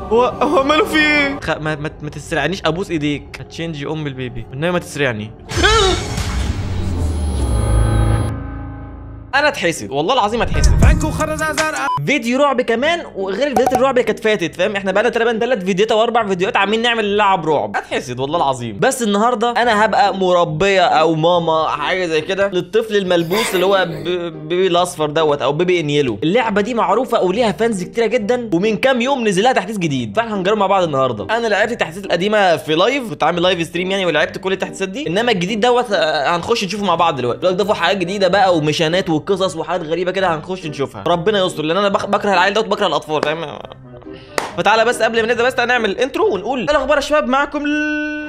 هو هو ماله في ايه خ... ما, ما, ما تسرعنيش ابوس ايديك هتشينج ام البيبي انما ما تسرعني انا اتحسد والله العظيم اتحسد عينكم خرزة زرقاء فيديو رعب كمان وغير فيديوهات الرعب اللي كانت فاتت فاهم احنا بقالنا تقريبا ثلاث فيديوهات او اربع فيديوهات عاملين نعمل لعب رعب اتحسد والله العظيم بس النهارده انا هبقى مربيه او ماما حاجه زي كده للطفل الملبوس اللي هو ب- بيبي الاصفر دوت او بيبي انيلو اللعبه دي معروفه وليها فانز كتيره جدا ومن كام يوم نزل لها تحديث جديد فاحنا هنجرب مع بعض النهارده انا لعبت التحديثات القديمه في لايف كنت عامل لايف ستريم يعني ولعبت كل التحديثات دي انما الجديد دوت آه، هنخش نشوفه مع بعض دلوقتي دلوقتي ضافوا حاجات جديده بقى ومشانات وقصص وحاجات غريبه كده هنخش نشوفها ربنا يستر لان انا بك- بكره العيال دوت بكره الاطفال فاهم فتعالى بس قبل ما نبدا بس تعالى نعمل انترو ونقول ايه الاخبار يا شباب معاكم ال...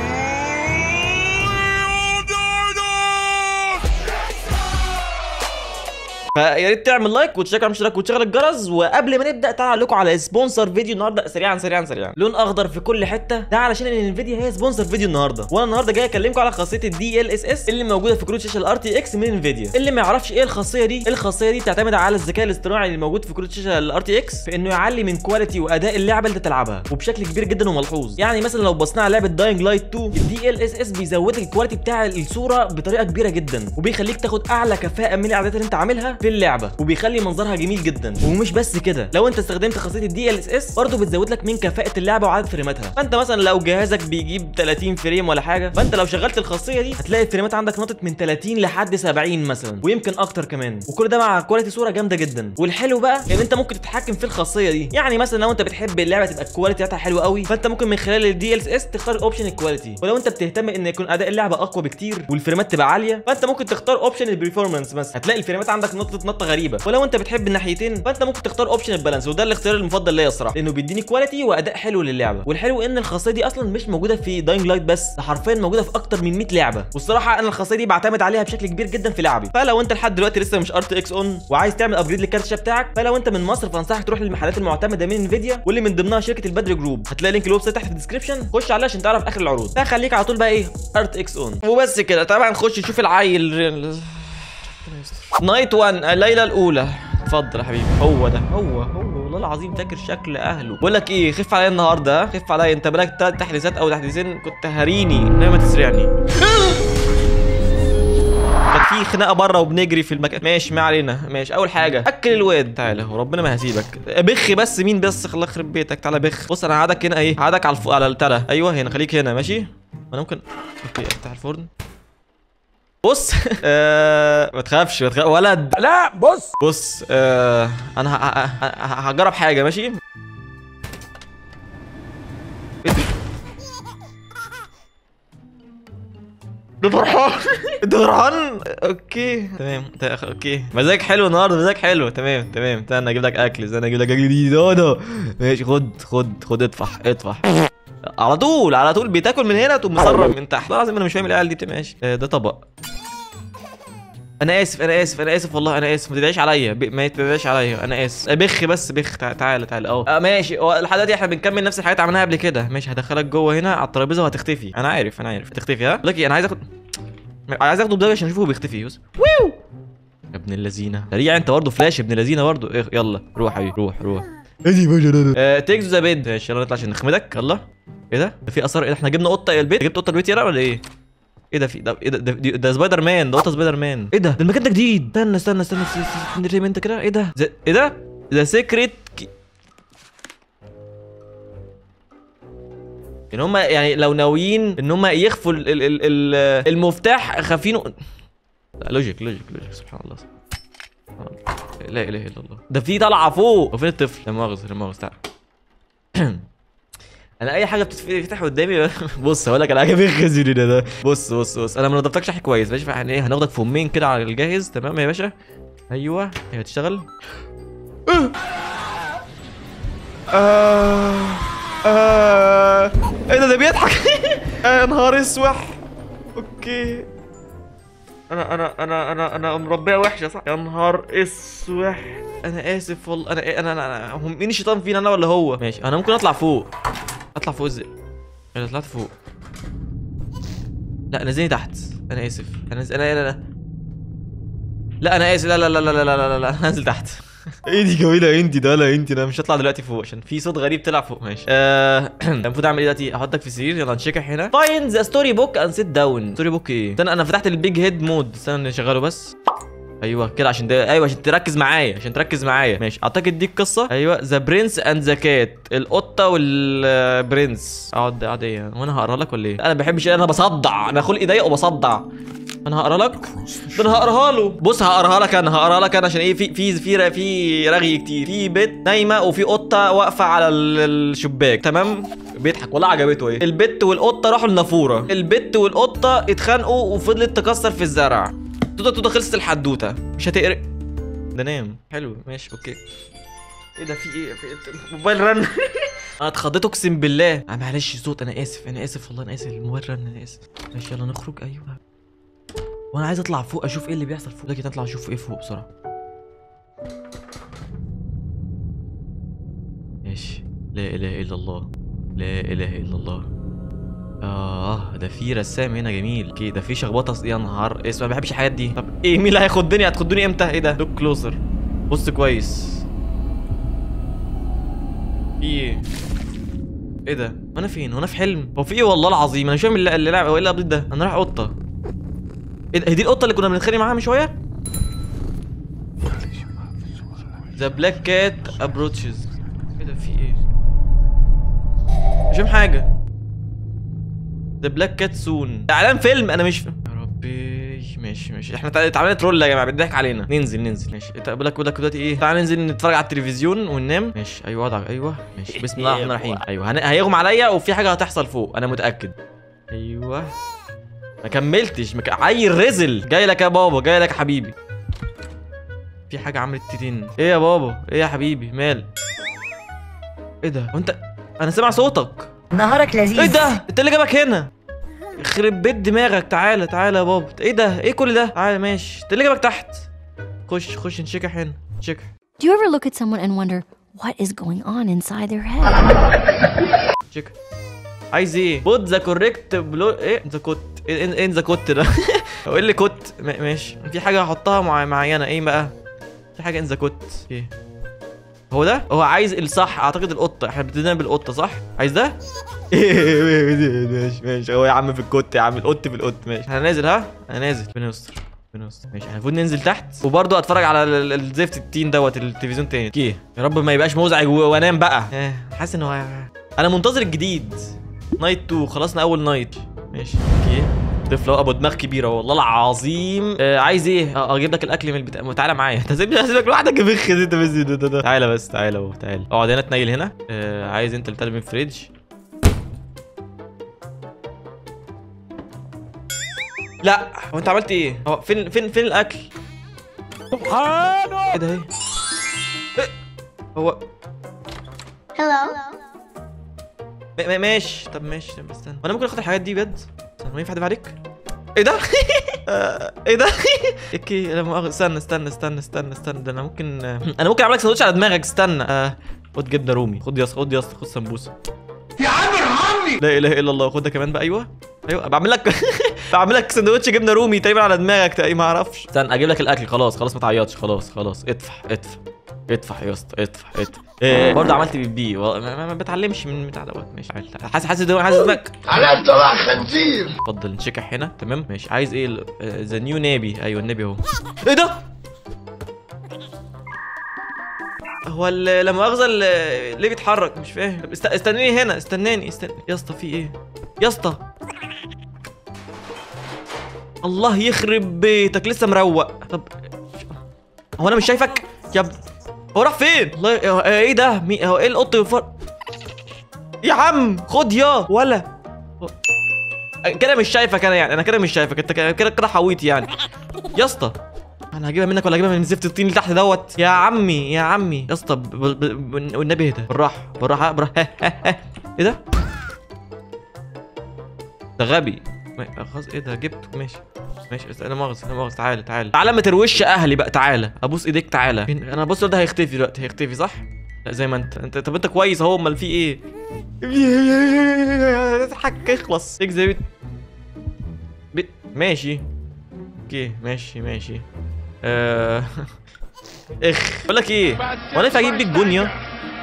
فيا ريت تعمل لايك وتشترك على الاشتراك وتشغل الجرس وقبل ما نبدا تعالى اقول لكم على سبونسر فيديو النهارده سريعا سريعا سريعا لون اخضر في كل حته ده علشان ان انفيديا هي سبونسر فيديو النهارده وانا النهارده جاي اكلمكم على خاصيه الدي ال اس اس اللي موجوده في كروت شاشه الار تي اكس من انفيديا اللي ما يعرفش ايه الخاصيه دي الخاصيه دي بتعتمد على الذكاء الاصطناعي اللي موجود في كروت شاشه الار تي اكس في انه يعلي من كواليتي واداء اللعبه اللي تلعبها وبشكل كبير جدا وملحوظ يعني مثلا لو بصينا على لعبه داينج لايت 2 الدي ال اس اس بيزود لك الكواليتي بتاع الصوره بطريقه كبيره جدا وبيخليك تاخد اعلى كفاءه من الاعدادات اللي انت عاملها في اللعبه وبيخلي منظرها جميل جدا ومش بس كده لو انت استخدمت خاصيه الدي ال اس اس برضه بتزود لك من كفاءه اللعبه وعدد فريماتها فانت مثلا لو جهازك بيجيب 30 فريم ولا حاجه فانت لو شغلت الخاصيه دي هتلاقي الفريمات عندك نطت من 30 لحد 70 مثلا ويمكن اكتر كمان وكل ده مع كواليتي صوره جامده جدا والحلو بقى ان انت ممكن تتحكم في الخاصيه دي يعني مثلا لو انت بتحب اللعبه تبقى الكواليتي بتاعتها حلوه قوي فانت ممكن من خلال الدي ال اس تختار اوبشن الكواليتي ولو انت بتهتم ان يكون اداء اللعبه اقوى بكتير والفريمات تبقى عاليه فانت ممكن تختار اوبشن البرفورمانس مثلا هتلاقي الفريمات عندك نطت نطه غريبه ولو انت بتحب الناحيتين فانت ممكن تختار اوبشن البالانس وده الاختيار المفضل ليا الصراحه لانه بيديني كواليتي واداء حلو للعبه والحلو ان الخاصيه دي اصلا مش موجوده في داينج لايت بس ده حرفيا موجوده في اكتر من 100 لعبه والصراحه انا الخاصيه دي بعتمد عليها بشكل كبير جدا في لعبي فلو انت لحد دلوقتي لسه مش ار تي اكس اون وعايز تعمل ابجريد للكارت الشاشه بتاعك فلو انت من مصر فانصحك تروح للمحلات المعتمده من انفيديا واللي من ضمنها شركه البدر جروب هتلاقي لينك الويب سايت تحت في الديسكربشن خش عليه عشان تعرف اخر العروض فخليك على طول بقى ايه ار تي اكس اون وبس كده طبعا نخش نشوف العيل نايت 1 الليله الاولى اتفضل يا حبيبي هو ده هو هو والله العظيم فاكر شكل اهله بقول لك ايه خف عليا النهارده ها؟ خف عليا انت بقالك تلات تحديثات او تحديثين كنت هريني انما ما تسرعني كانت في خناقه بره وبنجري في المكان ماشي ما علينا ماشي اول حاجه اكل الواد تعالى وربنا ما هسيبك بخ بس مين بس الله يخرب بيتك تعالى بخ بص انا هقعدك هنا ايه هقعدك على الف... على التلا ايوه هنا خليك هنا ماشي انا ممكن اوكي افتح الفرن بص آه... ما تخافش ما تخاف ولد لا بص بص آه... انا ه- ه- ه- هجرب حاجه ماشي ده فرحان ده فرحان اوكي تمام تا- اوكي مزاج حلو النهارده مزاج حلو تمام تمام استنى اجيب لك اكل استنى اجيب لك اكل جديد ده ده ماشي خد خد خد اطفح اطفح على طول على طول بتاكل من هنا تقوم مسرب من تحت والله العظيم انا مش فاهم العيال دي بتبقى ماشي آه، ده طبق انا اسف انا اسف انا اسف والله انا اسف ما تدعيش عليا ب- ما تدعيش عليا انا اسف بخ بس بخ تع- تعالى تعالى اهو آه، ماشي هو لحد دلوقتي احنا بنكمل نفس الحاجات عملناها قبل كده ماشي هدخلك جوه هنا على الترابيزه وهتختفي انا عارف انا عارف هتختفي ها لك انا عايز اخد عايز اخده بدايه عشان اشوفه بيختفي بص ويو يا ابن اللذينه سريع انت برضه فلاش يا ابن اللذينه برضه إيه، يلا روح حبيبي روح روح آه تيكس ذا بيد ماشي يلا نطلع عشان نخمدك يلا ايه ده ده في اثار ايه ده احنا جبنا قطه البيت جبت قطه البيت يلا ولا ايه ايه ده في ده ايه ده ده, ده, ده سبايدر مان ده قطه سبايدر مان ايه ده ده المكان ده جديد استنى استنى استنى استنى, استنى, استنى انت كده ايه ده ز- ايه ده ده سيكريت كي... ان هم يعني لو ناويين ان هم يخفوا ال ال ال ال المفتاح خافينه لا لوجيك لوجيك لوجيك سبحان الله سبحان الله. لا اله الا الله ده في طلعه فوق وفين الطفل لا مؤاخذه لا مؤاخذه تعال انا اي حاجه بتفتح قدامي بص هقول لك على حاجه بيخزي ده ده بص بص بص انا ما نضفتكش شرح كويس ماشي فاحنا ايه هناخدك فمين كده على الجاهز تمام يا باشا ايوه هي هتشتغل آه آه ايه ده ده بيضحك يا نهار اسوح اوكي انا انا انا انا انا مربيه وحشه صح يا نهار اسوح انا اسف والله انا انا انا, أنا هم مين الشيطان فينا انا ولا هو ماشي انا ممكن اطلع فوق اطلع فوق ازاي انا طلعت فوق لا نزلني تحت انا اسف انا نز... انا لا لا لا انا اسف لا لا لا لا لا لا لا لا لا انزل تحت ايه دي جميله انت ده لا انت انا مش هطلع دلوقتي فوق عشان في صوت غريب طلع فوق ماشي آه، المفروض اعمل ايه دلوقتي احطك في السرير يلا نشيكح هنا فايند ذا ستوري بوك اند سيت داون ستوري بوك ايه استنى انا فتحت البيج هيد مود استنى نشغله بس ايوه كده عشان ده ايوه عشان تركز معايا عشان تركز معايا ماشي اعتقد دي القصه ايوه ذا برنس اند ذا كات القطه والبرنس اقعد اقعد ايه وانا هقرا لك ولا ايه انا ما بحبش انا بصدع انا خلقي ضيق وبصدع انا هقرا لك ده انا هقراها له بص هقراها لك انا هقراها لك انا عشان ايه في في في في رغي كتير في بيت نايمه وفي قطه واقفه على ال- الشباك تمام بيضحك والله عجبته ايه البت والقطه راحوا النافوره البت والقطه اتخانقوا وفضلت تكسر في الزرع توتا توتا خلصت الحدوته مش هتقرق ده نام حلو ماشي اوكي ايه ده في ايه في إيه؟ موبايل رن انا اتخضيت اقسم بالله آه معلش صوت انا اسف انا اسف والله انا اسف الموبايل رن انا اسف ماشي يلا نخرج ايوه وانا عايز اطلع فوق اشوف ايه اللي بيحصل فوق لكن اطلع اشوف ايه فوق بسرعه ماشي لا اله الا الله لا اله الا الله اه ده في رسام هنا جميل اوكي ده في شخبطه ص- يا نهار اسود ما بحبش الحاجات دي طب ايه مين اللي هياخدني هتاخدوني امتى ايه ده لوك كلوزر بص كويس في ايه ايه ده انا فين وانا في حلم هو في ايه والله العظيم انا مش فاهم اللي اللي لعب هو ايه الابديت ده انا رايح قطه ايه ده هي دي القطه اللي كنا بنتخانق معاها من شويه ذا بلاك كات ابروتشز ايه ده في ايه مش فاهم حاجه ذا بلاك كات سون ده اعلان فيلم انا مش فاهم يا ربي ماشي ماشي احنا تع- تعالى ترول يا جماعه بيضحك علينا ننزل ننزل ماشي انت بقول لك بقول لك دلوقتي ايه تعالى ننزل نتفرج على التلفزيون وننام ماشش ايوه وضعك ايوه ماشي بسم الله الرحمن الرحيم ايوه هن... هيغمى عليا وفي حاجه هتحصل فوق انا متاكد ايوه ما كملتش مك... عيل رزل جاي لك يا بابا جاي لك يا حبيبي في حاجه عملت تتين ايه يا بابا ايه يا حبيبي مال ايه ده وانت انا سامع صوتك نهارك لذيذ ايه ده انت اللي جابك هنا يخرب بيت دماغك تعالى تعالى يا بابا ايه ده ايه كل ده تعالى ماشي انت اللي جابك تحت خش خش نشكح هنا نشكح Do you ever look at someone and wonder what is going on inside their head? نشكح عايز ايه بوت ذا كوريكت بلو ايه ذا كوت ايه ذا كوت ده هو ايه اللي كوت ما- ماشي في حاجه هحطها مع معينه ايه بقى في حاجه ان ذا كوت ايه هو ده هو عايز الصح اعتقد القطه احنا ابتدينا بالقطه صح عايز ده ماشي ماشي هو يا عم في الكوت يا عم القط في القط ماشي انا نازل ها انا نازل ربنا يستر ربنا يستر ماشي احنا المفروض ننزل تحت وبرضه اتفرج على ال- ال- الزفت التين دوت التلفزيون تاني اوكي يا رب ما يبقاش مزعج و- وانام بقى آه، حاسس ان هو انا منتظر الجديد نايت 2 خلصنا اول نايت ماشي اوكي طفل ابو دماغ كبيره والله العظيم آه عايز ايه آه، اجيب لك الاكل من البتاع تعالى معايا انت سيبني هسيبك لوحدك يا بخ انت بس ده- ده- ده. تعالى بس تعالى اهو تعالى اقعد هنا تنيل هنا آه عايز انت اللي تقلب من الفريج لا هو انت عملت ايه هو فين فين فين الاكل سبحانه ايه ده ايه إيه؟ هو Hello. م- م- ماشي طب ماشي طب استنى وانا ممكن اخد الحاجات دي بجد استنى ما ينفع ادفع عليك ايه ده آه، ايه ده اوكي لا مؤاخذة. استنى استنى استنى استنى استنى ده انا ممكن آه، انا ممكن اعمل لك سندوتش على دماغك استنى آه، خد جبنه رومي خد يا اسطى خد يا اسطى خد سمبوسه يا عم ارحمني لا اله الا الله خد ده كمان بقى ايوه ايوه بعمل لك بعمل لك سندوتش جبنه رومي تقريبا على دماغك تقريبا ما اعرفش استنى اجيب لك الاكل خلاص خلاص ما تعيطش خلاص خلاص ادفع ادفع ادفع يا اسطى ادفع ادفع إيه برضه عملت بيبي و- ما, ما, ما بتعلمش من بتاع دوت ماشي حاسس حاسس دماغك حاسس دماغك على طلع خنزير اتفضل نشكح هنا تمام ماشي عايز ايه ذا نيو نابي ايوه النبي اهو ايه ده هو ال- لا مؤاخذه ال- ليه بيتحرك مش فاهم طب است- استناني هنا استناني استنى يا اسطى في ايه يا اسطى الله يخرب بيتك لسه مروق طب هو انا مش شايفك يا ب... هو راح فين الله هو- ايه ده مي... هو ايه القط يفر يا عم خد يا ولا كده مش شايفك انا يعني انا كده مش شايفك انت كده كده كده حويت يعني يا اسطى انا هجيبها منك ولا هجيبها من زفت الطين اللي تحت دوت يا عمي يا عمي يا اسطى ب- ب- ب- والنبي اهدى بالراحه بالراحه بالراحه ها ها ها ايه ده ده غبي ما- خلاص ايه ده جبته ماشي ماشي بس انا مؤاخذة انا مؤاخذة تعالى تعالى تعالى ما تروش اهلي بقى تعالى ابوس ايديك تعالى فين- انا بص ده هيختفي دلوقتي هيختفي صح لا زي ما انت انت طب انت كويس اهو امال في ايه اضحك اخلص اكذب بي... ماشي اوكي ماشي ماشي آه... اخ بقول لك ايه هو انا ينفع اجيب بيك بنيه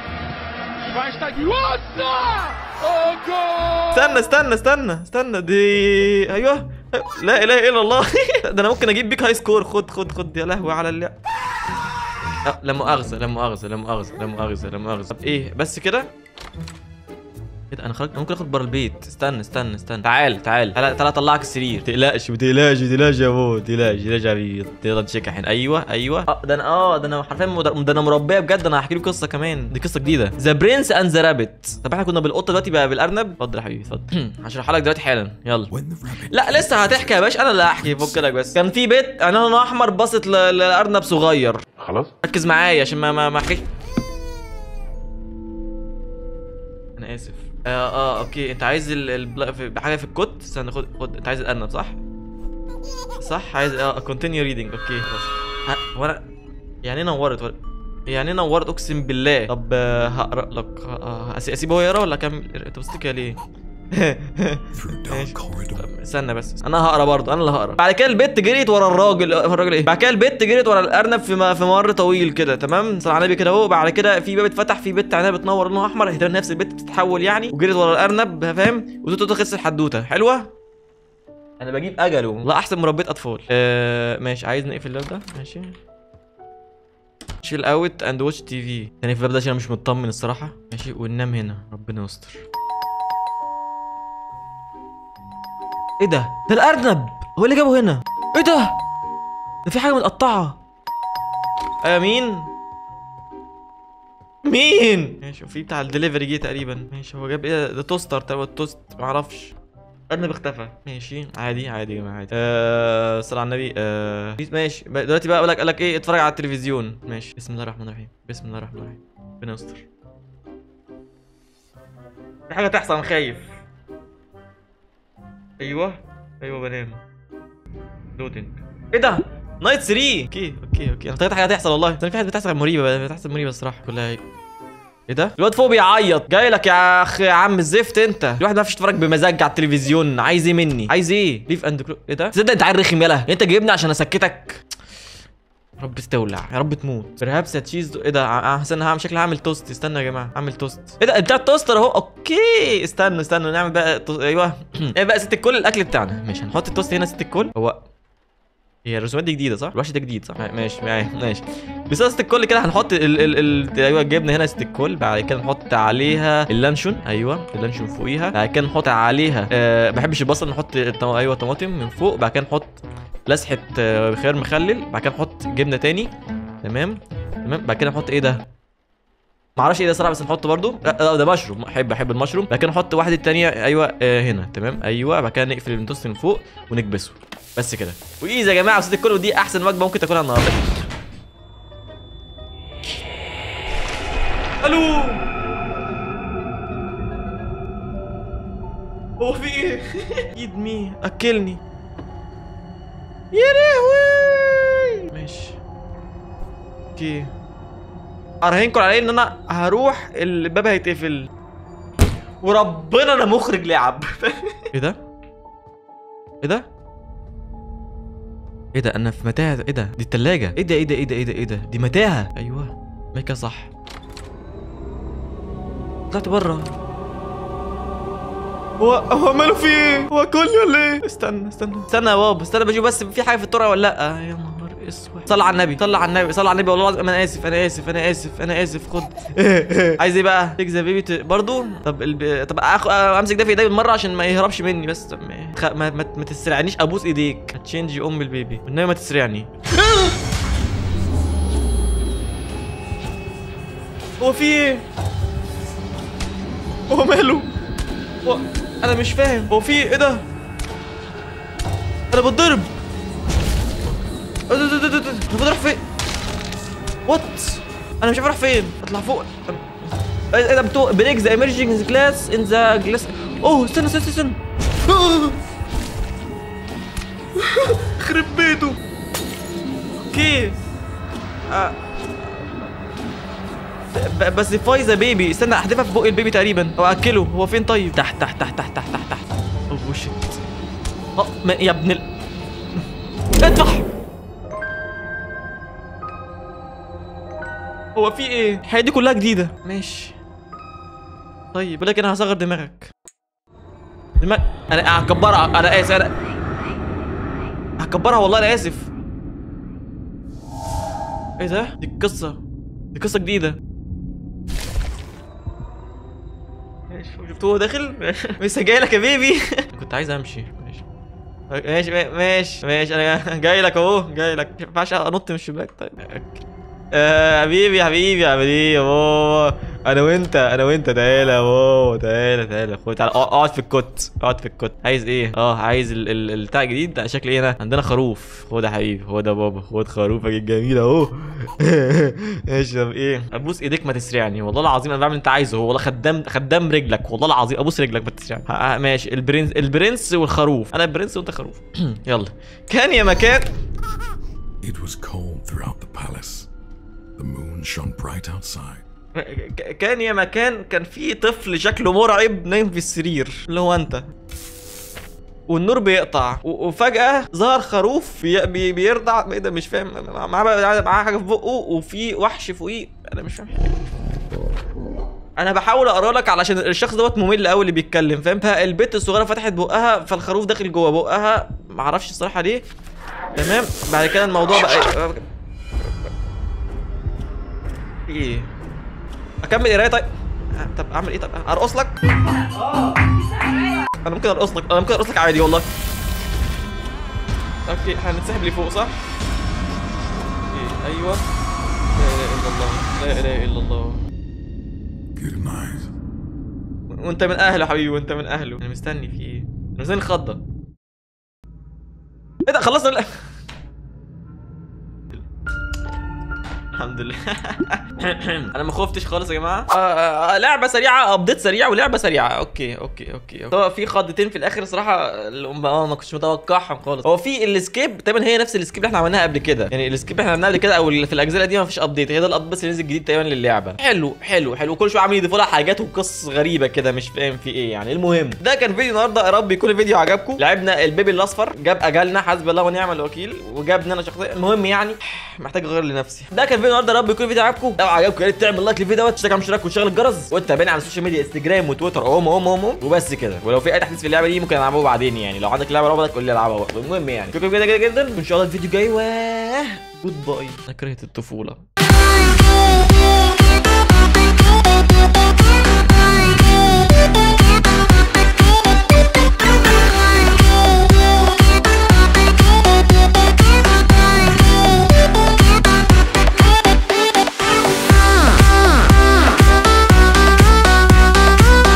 استنى استنى استنى استنى دي ايوه لا اله الا الله ده انا ممكن اجيب بيك هاي سكور خد خد خد يا لهوي على اللعب أه، لا مؤاخذة لا مؤاخذة لا مؤاخذة لا مؤاخذة لا مؤاخذة طب ايه بس كده ايه ده انا خرجت ممكن اخد بره البيت استنى استنى استنى تعال تعال تعال تعال اطلعك السرير تقلقش ما تقلقش ما تقلقش يا ابو ما تقلقش تقلقش يا عبيط تقدر تشيك الحين ايوه ايوه اه ده انا اه ده انا حرفيا مد- ده انا مربيه بجد انا هحكي له قصه كمان دي قصه جديده ذا برنس اند ذا رابت طب احنا كنا بالقطه دلوقتي بقى بالارنب اتفضل يا حبيبي اتفضل هشرحها لك دلوقتي حالا يلا لا لسه هتحكي يا باشا انا اللي هحكي فك لك بس كان في بيت عينها احمر باصت ل- لارنب صغير خلاص ركز معايا عشان ما ما ما احكيش انا اسف اه اه اوكي انت عايز ال... ال... في- حاجه في الكوت استنى خد خد انت عايز الارنب صح صح عايز اه كونتينيو ريدنج اوكي خلاص ه- هو انا يعني ايه نورت ولا يعني ايه نورت اقسم بالله طب آه، هقرا لك آه، أسي- اسيبه هو يقرا ولا اكمل انت بصيت كده ليه ماشي. طب استنى بس انا هقرا برضه انا اللي هقرا بعد كده البت جريت ورا الراجل آه، الراجل ايه بعد كده البت جريت ورا الارنب في م- في ممر طويل كده تمام صلى على النبي كده اهو بعد كده في باب اتفتح في بت عينها بتنور لونها احمر هي نفس البت بتتحول يعني وجريت ورا الارنب فاهم وتوتو خلص الحدوته حلوه انا بجيب اجله لا احسن مربيه اطفال آه ماشي عايز نقفل الباب ده ماشي شيل اوت اند واتش تي في يعني في الباب ده عشان انا مش مطمن الصراحه ماشي وننام هنا ربنا يستر ايه ده؟ ده الارنب هو اللي جابه هنا ايه ده؟ ده في حاجه متقطعه آه مين؟ مين؟ ماشي وفي بتاع الدليفري جه تقريبا ماشي هو جاب ايه ده؟ ده توستر تقريبا توست معرفش الارنب اختفى ماشي عادي عادي يا جماعه عادي آه صلى على النبي آه ماشي بقى- دلوقتي بقى اقول لك قال لك ايه اتفرج على التلفزيون ماشي بسم الله الرحمن الرحيم بسم الله الرحمن الرحيم ربنا يستر في حاجه تحصل انا خايف ايوه ايوه بنام لودنج ايه ده نايت 3 اوكي اوكي اوكي انا افتكرت حاجه هتحصل والله استنى في حاجه بتحصل مريبه بتحصل مريبه الصراحه كلها هيك ايه ده الواد فوق بيعيط جاي لك يا اخ يا عم الزفت انت الواحد ما يعرفش يتفرج بمزاج على التلفزيون عايز ايه مني عايز ايه ليف اند كلو ايه ده تصدق انت عيل رخم يلا انت جايبني عشان اسكتك يا رب تولع يا رب تموت برهابس تشيز ايه ده ع- استنى هعمل شكلي هعمل توست استنى يا جماعه اعمل توست ايه ده بتاع التوستر اهو اوكي استنى استنى نعمل بقى تو... ايوه ايه بقى ست الكل الاكل بتاعنا ماشي هنحط التوست هنا ست الكل هو هي الرسومات دي جديده صح؟ الوحش ده جديد صح؟ ماشي ماشي ماشي بس ست الكل كده هنحط ال ال ال ايوه الجبنه هنا ست الكل بعد كده نحط عليها اللانشون ايوه اللانشون فوقيها بعد كده نحط عليها أه بحبش البصل نحط الطم- ايوه طماطم من فوق بعد كده نحط لسحه آه، خيار مخلل بعد كده نحط جبنه تاني تمام تمام بعد كده نحط ايه ده؟ معرفش ايه ده صراحه بس نحطه برضو لا لا، ده مشروم احب احب المشروم بعد كده نحط واحده تانية ايوه آه هنا تمام ايوه بعد كده نقفل التوست من فوق ونكبسه بس كده وايزي يا جماعه وست الكل ودي احسن وجبه ممكن تاكلها النهارده الو هو في ايه ايد مي اكلني يا لهوي ماشي اوكي اراهنكم على ان انا هروح الباب هيتقفل وربنا انا مخرج لعب ايه ده ايه ده ايه ده انا في متاهه ايه ده دي التلاجة ايه ده ايه ده ايه ده ايه ده ايه ده دي متاهه ايوه ميكا صح طلعت بره هو هو ماله في ايه هو كلي ولا ايه استنى استنى استنى يا بابا استنى بشوف بس في حاجه في الطرق ولا لا يا نهار اسود صلى على النبي صلى على النبي صلى على النبي والله العظيم انا اسف انا اسف انا اسف انا اسف خد عايز ايه بقى تيك ذا بيبي ت- برضو طب الب... طب أخ... امسك ده في ايدي بالمره عشان ما يهربش مني بس طب ما خ... ما, ما... ما تسرعنيش ابوس ايديك هتشينجي ام البيبي والنبي ما تسرعني هو في ايه هو ماله هو انا مش فاهم هو في ايه ده انا بتضرب إيه ده- ده- ده- ده- ده- المفروض اروح فين وات انا مش عارف اروح فين اطلع فوق أنا- ايه ده بتو بريك ذا ايمرجنج كلاس ان ذا جلاس اوه استنى استنى استنى خرب بيته اوكي آه. ب- بس فايزة بيبي استنى احذفها في بق البيبي تقريبا او اكله هو فين طيب تحت تحت تحت تحت تحت تحت تحت اوه شيت اه ما- يا ابن ال اذبح هو في ايه الحاجات دي كلها جديده ماشي طيب ولكن انا هصغر دماغك دماغ انا هكبرها انا اسف انا هكبرها والله انا اسف ايه ده دي قصه دي قصه جديده ماشي شفتوه داخل لسه جاي لك يا بيبي كنت عايز امشي ماشي ماشي ماشي ماشي انا جاي لك اهو جاي لك ما ينفعش انط من الشباك طيب أوكي. آه حبيبي حبيبي حبيبي يا بابا انا وانت انا وانت تعالى يا بابا تعالى تعالى خد تعالى اقعد اقعد في الكوت اقعد في الكوت عايز ايه اه عايز ال- ال- البتاع الجديد ده شكل ايه انا عندنا خروف خد يا حبيبي خد يا بابا خد خروفك الجميل اهو ماشي طب ايه ابوس ايديك ما تسرعني والله العظيم انا بعمل اللي انت عايزه هو والله خدام خدام رجلك والله العظيم ابوس رجلك ما تسرعني ها- ها، ماشي البرنس البرنس والخروف انا البرنس وانت خروف يلا كان يا مكان It was cold throughout the palace. The moon shone bright outside. ك- كان يا مكان كان في طفل شكله مرعب نايم في السرير اللي هو انت والنور بيقطع و- وفجأة ظهر خروف بي بي بيرضع ايه ده مش فاهم معاه بقى- معاه حاجة في بقه وفي وحش فوقيه انا مش فاهم حاجة انا بحاول اقرا لك علشان الشخص دوت ممل قوي اللي بيتكلم فاهم البت الصغيره فتحت بقها فالخروف داخل جوه بقها معرفش الصراحه ليه تمام بعد كده الموضوع بقى إيه؟ في ايه اكمل قرايه طيب آه، طب اعمل ايه طب ارقص لك انا ممكن ارقص لك انا ممكن ارقص لك عادي والله اوكي هنتسحب لفوق صح اوكي ايوه لا اله الا الله لا اله الا الله Good night. وانت من اهله يا حبيبي وانت من اهله انا مستني في ايه انا مستني الخضه ايه ده خلصنا ال- الحمد لله انا ما خفتش خالص يا جماعه آه آه آه، لعبه سريعه ابديت سريع ولعبه سريعه اوكي اوكي اوكي أوكي. هو في خضتين في الاخر صراحه اه ما كنتش متوقعهم خالص هو في الاسكيب تقريبا هي نفس الاسكيب اللي احنا عملناها قبل كده يعني الاسكيب اللي احنا عملناها قبل كده او في الاجزاء القديمه مفيش ابديت هي ده الابديت بس اللي نزل جديد تقريبا للعبه حلو حلو حلو كل شويه عامل يضيفوا لها حاجات وقصص غريبه كده مش فاهم في ايه يعني المهم ده كان فيديو النهارده يا رب يكون الفيديو عجبكم لعبنا البيبي الاصفر جاب اجلنا حسبي الله ونعم الوكيل وجابني انا شخصيا المهم يعني محتاج اغير لنفسي ده كان فيديو النهارده يا رب يكون الفيديو عجبكم لو عجبكم يا ريت تعمل لايك للفيديو دوت تشترك على الاشتراك وتشغل الجرس وتتابعني على السوشيال ميديا انستجرام وتويتر اهم اهم اهم وبس كده ولو في اي تحديث في اللعبه دي ممكن العبه بعدين يعني لو عندك لعبه رابطه قول لي العبها برضه المهم يعني شكرا جدا جدا جدا وان شاء الله الفيديو جاي و جود باي انا كرهت الطفوله